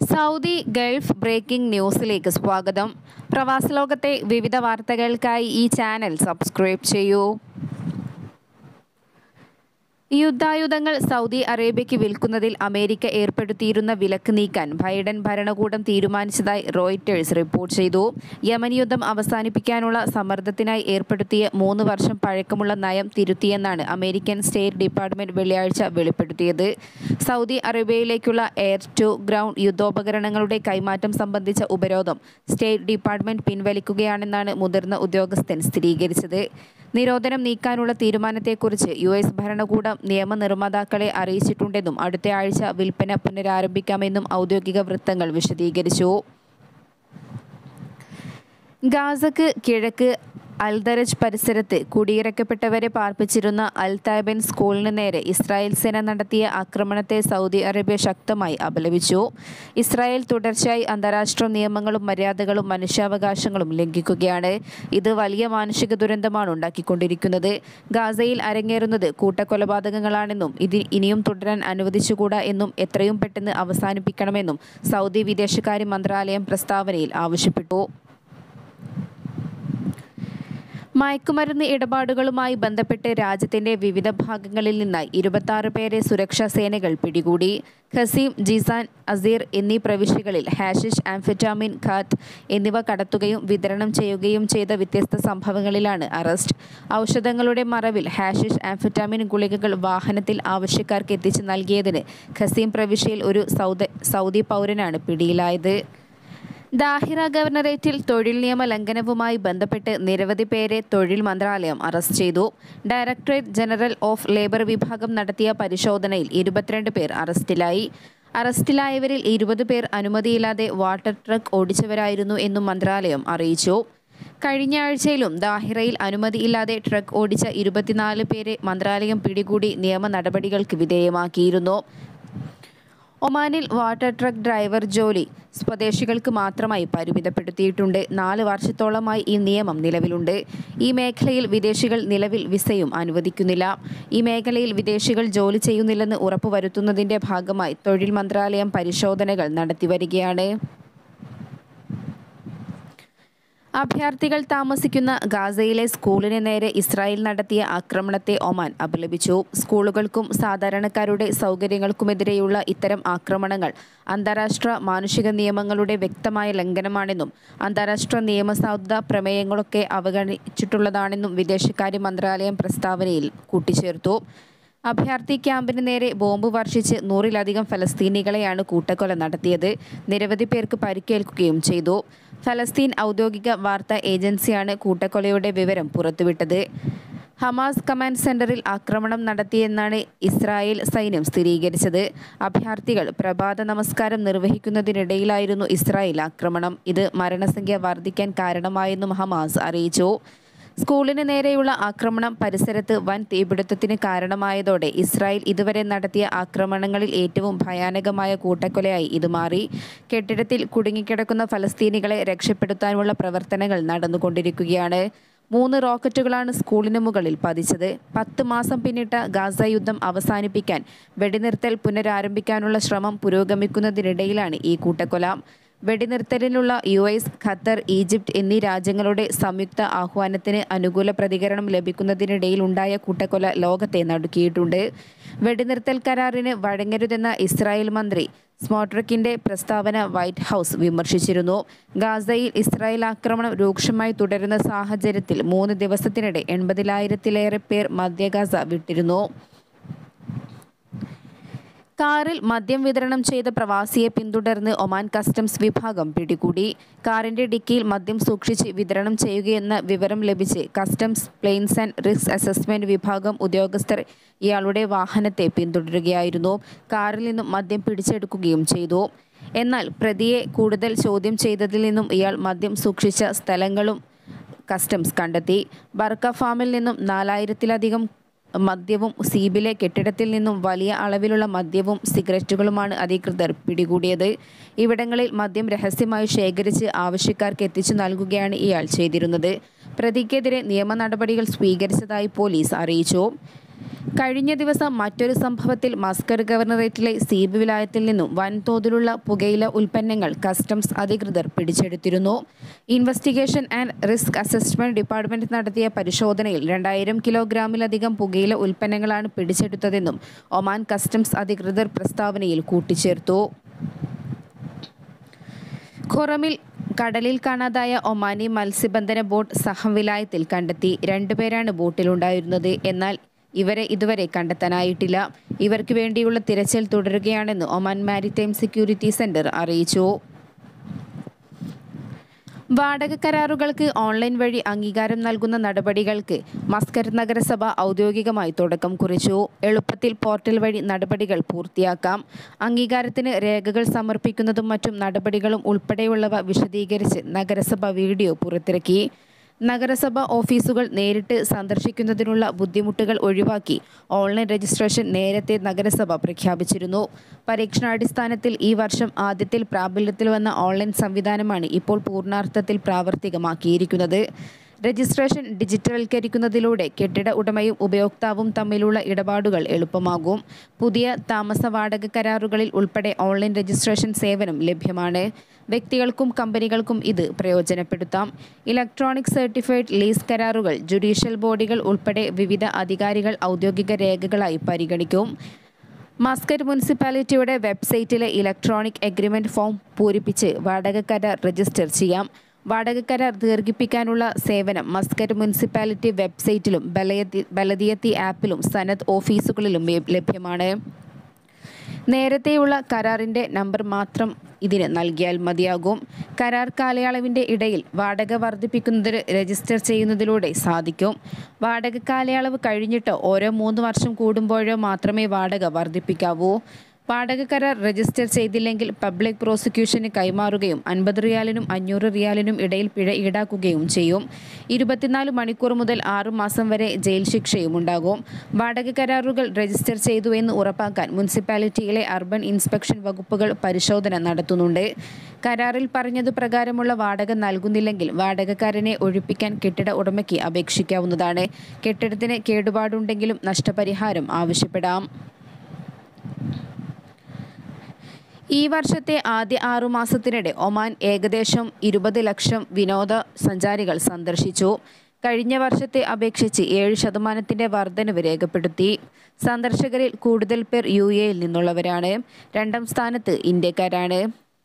Saudi Gulf breaking ന്യൂസിലേക്ക് സ്വാഗതം പ്രവാസ ലോകത്തെ വിവിധ വാർത്തകൾക്കായി ഈ ചാനൽ സബ്സ്ക്രൈബ് ചെയ്യൂ യുദ്ധായുധങ്ങൾ സൗദി അറേബ്യയ്ക്ക് വിൽക്കുന്നതിൽ അമേരിക്ക ഏർപ്പെടുത്തിയിരുന്ന വിലക്ക് നീക്കാൻ ബൈഡൻ ഭരണകൂടം തീരുമാനിച്ചതായി റോയിറ്റേഴ്സ് റിപ്പോർട്ട് ചെയ്തു യമൻ യുദ്ധം അവസാനിപ്പിക്കാനുള്ള സമ്മർദ്ദത്തിനായി ഏർപ്പെടുത്തിയ മൂന്ന് വർഷം പഴക്കമുള്ള നയം തിരുത്തിയെന്നാണ് അമേരിക്കൻ സ്റ്റേറ്റ് ഡിപ്പാർട്ട്മെന്റ് വെള്ളിയാഴ്ച വെളിപ്പെടുത്തിയത് സൗദി അറേബ്യയിലേക്കുള്ള എയർ ടു ഗ്രൗണ്ട് യുദ്ധോപകരണങ്ങളുടെ കൈമാറ്റം സംബന്ധിച്ച ഉപരോധം സ്റ്റേറ്റ് ഡിപ്പാർട്ട്മെന്റ് പിൻവലിക്കുകയാണെന്നാണ് മുതിർന്ന ഉദ്യോഗസ്ഥൻ സ്ഥിരീകരിച്ചത് നിരോധനം നീക്കാനുള്ള തീരുമാനത്തെക്കുറിച്ച് യു എസ് ഭരണകൂടം നിയമനിർമ്മാതാക്കളെ അറിയിച്ചിട്ടുണ്ടെന്നും അടുത്ത ആഴ്ച വിൽപ്പന പുനരാരംഭിക്കാമെന്നും ഔദ്യോഗിക വൃത്തങ്ങൾ വിശദീകരിച്ചു ഗാസക്ക് കിഴക്ക് അൽദരജ് പരിസരത്ത് കുടിയിറക്കപ്പെട്ടവരെ പാർപ്പിച്ചിരുന്ന അൽ താബൻ സ്കൂളിന് നേരെ ഇസ്രായേൽ സേന നടത്തിയ ആക്രമണത്തെ സൗദി അറേബ്യ ശക്തമായി അപലപിച്ചു ഇസ്രായേൽ തുടർച്ചയായി അന്താരാഷ്ട്ര നിയമങ്ങളും മര്യാദകളും മനുഷ്യാവകാശങ്ങളും ലംഘിക്കുകയാണ് ഇത് വലിയ മാനുഷിക ദുരന്തമാണ് ഉണ്ടാക്കിക്കൊണ്ടിരിക്കുന്നത് ഗാസയിൽ അരങ്ങേറുന്നത് കൂട്ടക്കൊലപാതകങ്ങളാണെന്നും ഇത് ഇനിയും തുടരാൻ അനുവദിച്ചുകൂടാ എന്നും എത്രയും പെട്ടെന്ന് അവസാനിപ്പിക്കണമെന്നും സൗദി വിദേശകാര്യ മന്ത്രാലയം പ്രസ്താവനയിൽ ആവശ്യപ്പെട്ടു മയക്കുമരുന്ന് ഇടപാടുകളുമായി ബന്ധപ്പെട്ട് രാജ്യത്തിന്റെ വിവിധ ഭാഗങ്ങളിൽ നിന്നായി ഇരുപത്തി പേരെ സുരക്ഷാ സേനകൾ പിടികൂടി ഖസീം ജിസാൻ അസീർ എന്നീ പ്രവിശ്യകളിൽ ഹാഷിഷ് ആംഫെറ്റാമിൻ ഖാറ്റ് എന്നിവ കടത്തുകയും വിതരണം ചെയ്യുകയും ചെയ്ത വ്യത്യസ്ത സംഭവങ്ങളിലാണ് അറസ്റ്റ് ഔഷധങ്ങളുടെ മറവിൽ ഹാഷിഷ് ആംഫെറ്റാമിൻ ഗുളികകൾ വാഹനത്തിൽ ആവശ്യക്കാർക്ക് എത്തിച്ചു നൽകിയതിന് ഖസീം പ്രവിശ്യയിൽ ഒരു സൗദ സൗദി പൗരനാണ് പിടിയിലായത് ദാഹിറ ഗവർണറേറ്റിൽ തൊഴിൽ നിയമ ലംഘനവുമായി ബന്ധപ്പെട്ട് നിരവധി പേരെ തൊഴിൽ മന്ത്രാലയം അറസ്റ്റ് ചെയ്തു ഡയറക്ടറേറ്റ് ജനറൽ ഓഫ് ലേബർ വിഭാഗം നടത്തിയ പരിശോധനയിൽ ഇരുപത്തിരണ്ട് പേർ അറസ്റ്റിലായി അറസ്റ്റിലായവരിൽ ഇരുപത് പേർ അനുമതിയില്ലാതെ വാട്ടർ ട്രക്ക് ഓടിച്ചവരായിരുന്നു എന്നും മന്ത്രാലയം അറിയിച്ചു കഴിഞ്ഞ ആഴ്ചയിലും ദാഹിറയിൽ അനുമതിയില്ലാതെ ട്രക്ക് ഓടിച്ച ഇരുപത്തിനാല് പേരെ മന്ത്രാലയം പിടികൂടി നിയമ നടപടികൾക്ക് വിധേയമാക്കിയിരുന്നു ഒമാനിൽ വാട്ടർ ട്രക്ക് ഡ്രൈവർ ജോലി സ്വദേശികൾക്ക് മാത്രമായി പരിമിതപ്പെടുത്തിയിട്ടുണ്ട് നാല് വർഷത്തോളമായി ഈ നിയമം നിലവിലുണ്ട് ഈ മേഖലയിൽ വിദേശികൾ നിലവിൽ വിസയും അനുവദിക്കുന്നില്ല ഈ മേഖലയിൽ വിദേശികൾ ജോലി ചെയ്യുന്നില്ലെന്ന് ഉറപ്പുവരുത്തുന്നതിന്റെ ഭാഗമായി തൊഴിൽ മന്ത്രാലയം പരിശോധനകൾ നടത്തിവരികയാണ് അഭയാർത്ഥികൾ താമസിക്കുന്ന ഗാസയിലെ സ്കൂളിന് നേരെ ഇസ്രായേൽ നടത്തിയ ആക്രമണത്തെ ഒമാൻ അപലപിച്ചു സ്കൂളുകൾക്കും സാധാരണക്കാരുടെ സൗകര്യങ്ങൾക്കുമെതിരെയുള്ള ഇത്തരം ആക്രമണങ്ങൾ അന്താരാഷ്ട്ര മാനുഷിക നിയമങ്ങളുടെ വ്യക്തമായ ലംഘനമാണെന്നും അന്താരാഷ്ട്ര നിയമസാധുത പ്രമേയങ്ങളൊക്കെ അവഗണിച്ചിട്ടുള്ളതാണെന്നും വിദേശകാര്യ മന്ത്രാലയം പ്രസ്താവനയിൽ കൂട്ടിച്ചേർത്തു അഭയാർത്ഥി ക്യാമ്പിന് നേരെ ബോംബ് വർഷിച്ച് നൂറിലധികം ഫലസ്തീനികളെയാണ് കൂട്ടക്കൊല നടത്തിയത് നിരവധി പേർക്ക് പരിക്കേൽക്കുകയും ചെയ്തു ഫലസ്തീൻ ഔദ്യോഗിക വാർത്താ ഏജൻസിയാണ് കൂട്ടക്കൊലയുടെ വിവരം പുറത്തുവിട്ടത് ഹമാസ് കമാൻഡ് സെന്ററിൽ ആക്രമണം നടത്തിയെന്നാണ് ഇസ്രായേൽ സൈന്യം സ്ഥിരീകരിച്ചത് അഭയാർത്ഥികൾ പ്രഭാത നമസ്കാരം നിർവഹിക്കുന്നതിനിടയിലായിരുന്നു ഇസ്രായേൽ ആക്രമണം ഇത് മരണസംഖ്യ വർദ്ധിക്കാൻ കാരണമായെന്നും ഹമാസ് അറിയിച്ചു സ്കൂളിന് നേരെയുള്ള ആക്രമണം പരിസരത്ത് വൻ തീപിടുത്തത്തിന് കാരണമായതോടെ ഇസ്രായേൽ ഇതുവരെ നടത്തിയ ആക്രമണങ്ങളിൽ ഏറ്റവും ഭയാനകമായ കൂട്ടക്കൊലയായി ഇത് മാറി കെട്ടിടത്തിൽ കുടുങ്ങിക്കിടക്കുന്ന ഫലസ്തീനികളെ രക്ഷപ്പെടുത്താനുള്ള പ്രവർത്തനങ്ങൾ നടന്നുകൊണ്ടിരിക്കുകയാണ് മൂന്ന് റോക്കറ്റുകളാണ് സ്കൂളിന് മുകളിൽ പതിച്ചത് പത്ത് മാസം പിന്നിട്ട ഗാസ യുദ്ധം അവസാനിപ്പിക്കാൻ വെടിനിർത്തൽ പുനരാരംഭിക്കാനുള്ള ശ്രമം പുരോഗമിക്കുന്നതിനിടയിലാണ് ഈ കൂട്ടക്കൊല വെടിനിർത്തലിനുള്ള യു എസ് ഖത്തർ ഈജിപ്ത് എന്നീ രാജ്യങ്ങളുടെ സംയുക്ത ആഹ്വാനത്തിന് അനുകൂല പ്രതികരണം ലഭിക്കുന്നതിനിടയിൽ ഉണ്ടായ കൂട്ടക്കൊല ലോകത്തെ നടുക്കിയിട്ടുണ്ട് വെടിനിർത്തൽ കരാറിന് വഴങ്ങരുതെന്ന ഇസ്രായേൽ മന്ത്രി സ്മോട്രിക്കിന്റെ പ്രസ്താവന വൈറ്റ് ഹൗസ് വിമർശിച്ചിരുന്നു ഗാസയിൽ ഇസ്രായേൽ ആക്രമണം രൂക്ഷമായി തുടരുന്ന സാഹചര്യത്തിൽ മൂന്ന് ദിവസത്തിനിടെ എൺപതിനായിരത്തിലേറെ പേർ മധ്യ ഗാസ വിട്ടിരുന്നു കാറിൽ മദ്യം വിതരണം ചെയ്ത പ്രവാസിയെ പിന്തുടർന്ന് ഒമാൻ കസ്റ്റംസ് വിഭാഗം പിടികൂടി കാറിന്റെ ഡിക്കിയിൽ മദ്യം സൂക്ഷിച്ച് വിതരണം ചെയ്യുകയെന്ന വിവരം ലഭിച്ച് customs plains and risk assessment വിഭാഗം ഉദ്യോഗസ്ഥർ ഇയാളുടെ വാഹനത്തെ പിന്തുടരുകയായിരുന്നു കാറിൽ നിന്നും മദ്യം പിടിച്ചെടുക്കുകയും ചെയ്തു എന്നാൽ പ്രതിയെ കൂടുതൽ ചോദ്യം ചെയ്തതിൽ നിന്നും ഇയാൾ മദ്യം സൂക്ഷിച്ച സ്ഥലങ്ങളും കസ്റ്റംസ് കണ്ടെത്തി ബർക്ക ഫാമിൽ നിന്നും നാലായിരത്തിലധികം മദ്യവും സീബിലെ കെട്ടിടത്തിൽ നിന്നും വലിയ അളവിലുള്ള മദ്യവും സിഗരറ്റുകളുമാണ് അധികൃതർ പിടികൂടിയത് ഇവിടങ്ങളിൽ മദ്യം രഹസ്യമായി ശേഖരിച്ച് ആവശ്യക്കാർക്ക് എത്തിച്ചു നൽകുകയാണ് ഇയാൾ ചെയ്തിരുന്നത് പ്രതിക്കെതിരെ നിയമ നടപടികൾ സ്വീകരിച്ചതായി പോലീസ് അറിയിച്ചു കഴിഞ്ഞ ദിവസം മറ്റൊരു സംഭവത്തിൽ മസ്കർ ഗവർണറേറ്റിലെ സീബ് വിലായത്തിൽ നിന്നും വൻതോതിലുള്ള പുകയില ഉൽപ്പന്നങ്ങൾ കസ്റ്റംസ് അധികൃതർ പിടിച്ചെടുത്തിരുന്നു investigation and risk assessment department നടത്തിയ പരിശോധനയിൽ രണ്ടായിരം കിലോഗ്രാമിലധികം പുകയില ഉൽപ്പന്നങ്ങളാണ് പിടിച്ചെടുത്തതെന്നും ഒമാൻ കസ്റ്റംസ് അധികൃതർ പ്രസ്താവനയിൽ കൂട്ടിച്ചേർത്തു ഖുറമിൽ കടലിൽ കാണാതായ ഒമാനി മത്സ്യബന്ധന ബോട്ട് സഹം വിലായത്തിൽ കണ്ടെത്തി രണ്ടുപേരാണ് ബോട്ടിലുണ്ടായിരുന്നത് എന്നാൽ ഇവരെ ഇതുവരെ കണ്ടെത്താനായിട്ടില്ല ഇവർക്ക് വേണ്ടിയുള്ള തിരച്ചിൽ തുടരുകയാണെന്ന് ഒമാൻ മാരിടൈം സെക്യൂരിറ്റി സെന്റർ അറിയിച്ചു വാടക കരാറുകൾക്ക് ഓൺലൈൻ വഴി അംഗീകാരം നൽകുന്ന നടപടികൾക്ക് മസ്കർ നഗരസഭ ഔദ്യോഗികമായി തുടക്കം കുറിച്ചു എളുപ്പത്തിൽ പോർട്ടൽ വഴി നടപടികൾ പൂർത്തിയാക്കാം അംഗീകാരത്തിന് രേഖകൾ സമർപ്പിക്കുന്നതും മറ്റും നടപടികളും ഉൾപ്പെടെയുള്ളവ വിശദീകരിച്ച് നഗരസഭ വീഡിയോ പുറത്തിറക്കി നഗരസഭ ഓഫീസുകൾ നേരിട്ട് സന്ദർശിക്കുന്നതിനുള്ള ബുദ്ധിമുട്ടുകൾ ഒഴിവാക്കി ഓൺലൈൻ രജിസ്ട്രേഷൻ നേരത്തെ നഗരസഭ പ്രഖ്യാപിച്ചിരുന്നു പരീക്ഷണാടിസ്ഥാനത്തിൽ ഈ വർഷം ആദ്യത്തിൽ പ്രാബല്യത്തിൽ വന്ന ഓൺലൈൻ സംവിധാനമാണ് ഇപ്പോൾ പൂർണ്ണാർത്ഥത്തിൽ പ്രാവർത്തികമാക്കിയിരിക്കുന്നത് രജിസ്ട്രേഷൻ ഡിജിറ്റൽവൽക്കരിക്കുന്നതിലൂടെ കെട്ടിട ഉടമയും ഉപയോക്താവും തമ്മിലുള്ള ഇടപാടുകൾ എളുപ്പമാകും പുതിയ താമസ വാടക കരാറുകളിൽ ഉൾപ്പെടെ ഓൺലൈൻ രജിസ്ട്രേഷൻ സേവനം ലഭ്യമാണ് വ്യക്തികൾക്കും കമ്പനികൾക്കും ഇത് പ്രയോജനപ്പെടുത്താം ഇലക്ട്രോണിക് സർട്ടിഫൈഡ് ലീസ് കരാറുകൾ ജുഡീഷ്യൽ ബോഡികൾ ഉൾപ്പെടെ വിവിധ അധികാരികൾ ഔദ്യോഗിക രേഖകളായി പരിഗണിക്കും മസ്കറ്റ് മുനിസിപ്പാലിറ്റിയുടെ വെബ്സൈറ്റിലെ ഇലക്ട്രോണിക് എഗ്രിമെന്റ് ഫോം പൂരിപ്പിച്ച് വാടക കരാർ രജിസ്റ്റർ ചെയ്യാം വാടക കരാർ ദീർഘിപ്പിക്കാനുള്ള സേവനം മസ്കറ്റ് മുനിസിപ്പാലിറ്റി വെബ്സൈറ്റിലും ബലയത്തി ബലദിയത്തി ആപ്പിലും സനത് ഓഫീസുകളിലും ലഭ്യമാണ് നേരത്തെയുള്ള കരാറിൻ്റെ നമ്പർ മാത്രം ഇതിന് നൽകിയാൽ മതിയാകും കരാർ കാലയളവിൻ്റെ ഇടയിൽ വാടക വർദ്ധിപ്പിക്കുന്നതിന് രജിസ്റ്റർ ചെയ്യുന്നതിലൂടെ സാധിക്കും വാടക കാലയളവ് കഴിഞ്ഞിട്ട് ഓരോ മൂന്ന് വർഷം കൂടുമ്പോഴോ മാത്രമേ വാടക വർദ്ധിപ്പിക്കാവൂ വാടക കരാർ രജിസ്റ്റർ ചെയ്തില്ലെങ്കിൽ പബ്ലിക് പ്രോസിക്യൂഷന് കൈമാറുകയും അൻപത് റിയാലിനും അഞ്ഞൂറ് റിയാലിനും ഇടയിൽ പിഴ ഈടാക്കുകയും ചെയ്യും ഇരുപത്തിനാല് മണിക്കൂർ മുതൽ ആറു മാസം വരെ ജയിൽ ശിക്ഷയും ഉണ്ടാകും വാടക കരാറുകൾ രജിസ്റ്റർ ചെയ്തു എന്ന് ഉറപ്പാക്കാൻ മുനിസിപ്പാലിറ്റിയിലെ അർബൻ ഇൻസ്പെക്ഷൻ വകുപ്പുകൾ പരിശോധന നടത്തുന്നുണ്ട് കരാറിൽ പറഞ്ഞതു പ്രകാരമുള്ള വാടക നൽകുന്നില്ലെങ്കിൽ വാടകക്കാരനെ ഒഴിപ്പിക്കാൻ കെട്ടിട ഉടമയ്ക്ക് അപേക്ഷിക്കാവുന്നതാണ് കെട്ടിടത്തിന് കേടുപാടുണ്ടെങ്കിലും നഷ്ടപരിഹാരം ആവശ്യപ്പെടാം ഈ വർഷത്തെ ആദ്യ ആറു മാസത്തിനിടെ ഒമാൻ ഏകദേശം ഇരുപത് ലക്ഷം വിനോദ സഞ്ചാരികൾ സന്ദർശിച്ചു കഴിഞ്ഞ വർഷത്തെ അപേക്ഷിച്ച് ഏഴ് ശതമാനത്തിൻ്റെ വർധനവ് രേഖപ്പെടുത്തി സന്ദർശകരിൽ കൂടുതൽ പേർ യു എയിൽ നിന്നുള്ളവരാണ് രണ്ടാം സ്ഥാനത്ത് ഇന്ത്യക്കാരാണ്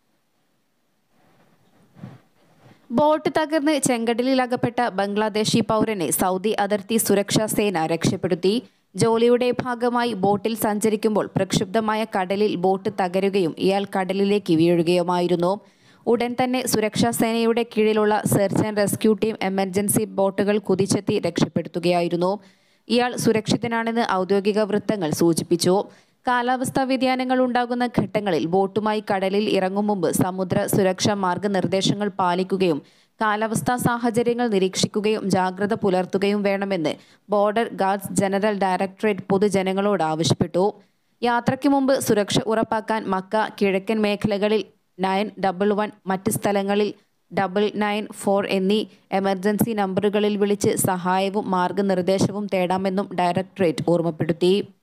ബോട്ട് തകർന്ന് ചെങ്കടലിലകപ്പെട്ട ബംഗ്ലാദേശി പൗരനെ സൗദി അതിർത്തി സുരക്ഷാ സേന രക്ഷപ്പെടുത്തി ജോലിയുടെ ഭാഗമായി ബോട്ടിൽ സഞ്ചരിക്കുമ്പോൾ പ്രക്ഷുബ്ധമായ കടലിൽ ബോട്ട് തകരുകയും ഇയാൾ കടലിലേക്ക് വീഴുകയുമായിരുന്നു ഉടൻ തന്നെ സുരക്ഷാ സേനയുടെ കീഴിലുള്ള search and rescue team emergency ബോട്ടുകൾ കുതിച്ചെത്തി രക്ഷപ്പെടുത്തുകയായിരുന്നു ഇയാൾ സുരക്ഷിതനാണെന്ന് ഔദ്യോഗിക വൃത്തങ്ങൾ സൂചിപ്പിച്ചു കാലാവസ്ഥാ വ്യതിയാനങ്ങൾ ഉണ്ടാകുന്ന ഘട്ടങ്ങളിൽ ബോട്ടുമായി കടലിൽ ഇറങ്ങും മുമ്പ് സമുദ്ര സുരക്ഷാ മാർഗനിർദ്ദേശങ്ങൾ പാലിക്കുകയും കാലാവസ്ഥാ സാഹചര്യങ്ങൾ നിരീക്ഷിക്കുകയും ജാഗ്രത പുലർത്തുകയും വേണമെന്ന് ബോർഡർ ഗാർഡ്സ് ജനറൽ ഡയറക്ടറേറ്റ് പൊതുജനങ്ങളോട് ആവശ്യപ്പെട്ടു യാത്രയ്ക്ക് മുമ്പ് സുരക്ഷ ഉറപ്പാക്കാൻ മക്ക കിഴക്കൻ മേഖലകളിൽ നയൻ ഡബിൾ വൺ മറ്റ് സ്ഥലങ്ങളിൽ ഡബിൾ നയൻ ഫോർ എന്നീ എമർജൻസി നമ്പറുകളിൽ വിളിച്ച് സഹായവും മാർഗനിർദ്ദേശവും തേടാമെന്നും ഡയറക്ടറേറ്റ് ഓർമ്മപ്പെടുത്തി